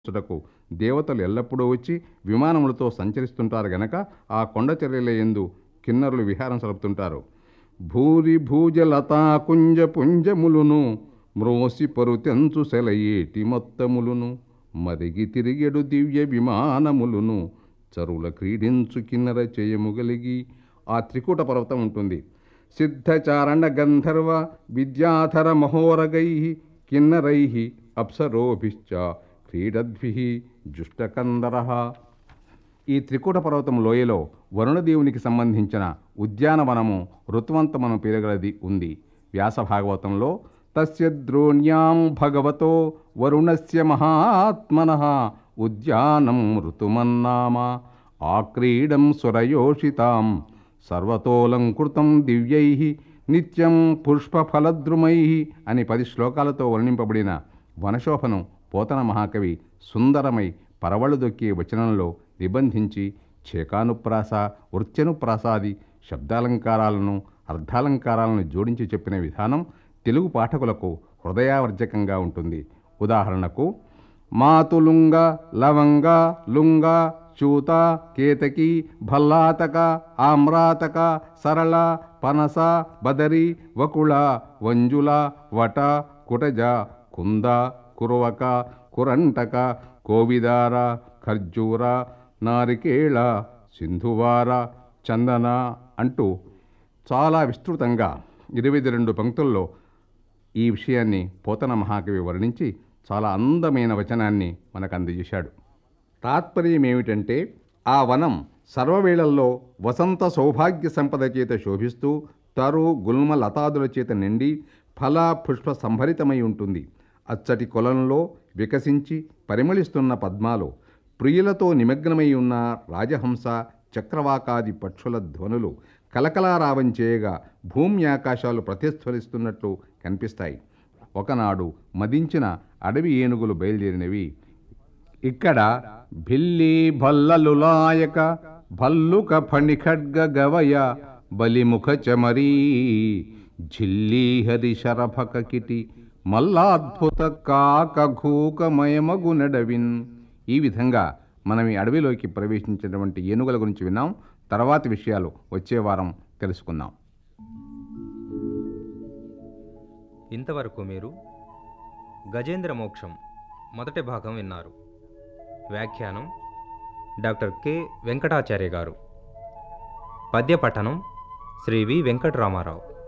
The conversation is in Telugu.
చుటకు దేవతలు ఎల్లప్పుడూ వచ్చి విమానములతో సంచరిస్తుంటారు గనక ఆ కొండ చర్యల ఎందు కిన్నరులు విహారం సలుపుతుంటారు భూరి భూజలతా కుంజ పుంజములును మ్రోసి పరుతెంచు సెలయేటి మొత్తములును మరిగి తిరిగెడు దివ్య విమానములును చరుల క్రీడించు కిన్నర చేయముగలిగి ఆ త్రికూట పర్వతం ఉంటుంది సిద్ధచారణ గంధర్వ విద్యాధర మహోరగై కిన్నరై అప్సరోభిశ్చ క్రీడద్భి జుష్టకందర ఈ త్రికూట పర్వతం లోయలో వరుణదేవునికి సంబంధించిన ఉద్యానవనము ఋతువంతమను పేరగలది ఉంది వ్యాస భాగవతంలో తస్య ద్రోణ్యాం భగవతో వరుణస్య మహాత్మన ఉద్యానం ఋతుమన్నామ ఆక్రీడం సురయోషితాం సర్వతోలంకృతం దివ్యై నిత్యం పుష్పఫలద్రుమై అని పది శ్లోకాలతో వర్ణింపబడిన వనశోభను పోతన మహాకవి సుందరమై పరవళ్ళు దొక్కే వచనంలో నిబంధించి చేకానుప్రాస వృత్యనుప్రాసాది శబ్దాలంకారాలను అర్ధాలంకారాలను జోడించి చెప్పిన విధానం తెలుగు పాఠకులకు హృదయావర్జకంగా ఉంటుంది ఉదాహరణకు మాతులుంగ లవంగ లుంగ చూత కేతకి భల్లాతక ఆమ్రాతక సరళ పనస బదరి వకుళ వంజుల వట కుటజ కుంద కురవక కురంటక కోవిదార ఖర్జూర నారికేళ సింధువార చందన అంటూ చాలా విస్తృతంగా ఇరవై రెండు పంక్తుల్లో ఈ విషయాన్ని పోతన మహాకవి వర్ణించి చాలా అందమైన వచనాన్ని మనకు అందజేశాడు తాత్పర్యం ఏమిటంటే ఆ వనం సర్వవేళల్లో వసంత సౌభాగ్య సంపద చేత శోభిస్తూ తరు గుల్మ లతాదుల చేత నిండి ఫల పుష్ప సంభరితమై ఉంటుంది అచ్చటి కొలంలో వికసించి పరిమళిస్తున్న పద్మాలు ప్రియులతో నిమగ్నమై ఉన్న రాజహంస చక్రవాకాది పక్షుల ధ్వనులు కలకలారావం చేయగా భూమి ఆకాశాలు ప్రతిస్ఫలిస్తున్నట్లు కనిపిస్తాయి ఒకనాడు మదించిన అడవి ఏనుగులు బయలుదేరినవి ఇక్కడ భిల్లి భల్లలులాయక భల్లుక ఫణిఖడ్గ గవయ బలిముఖ చమరీ ఝిల్లీ హరి శరభక కిటి మల్లాద్భుత కాక ఘూకమయమగు నడవిన్ ఈ విధంగా మనం ఈ అడవిలోకి ప్రవేశించినటువంటి ఏనుగుల గురించి విన్నాం తర్వాతి విషయాలు వచ్చే వారం తెలుసుకుందాం ఇంతవరకు మీరు గజేంద్ర మోక్షం మొదటి భాగం విన్నారు వ్యాఖ్యానం డాక్టర్ కె వెంకటాచార్య గారు పద్య పఠనం శ్రీ వి వెంకటరామారావు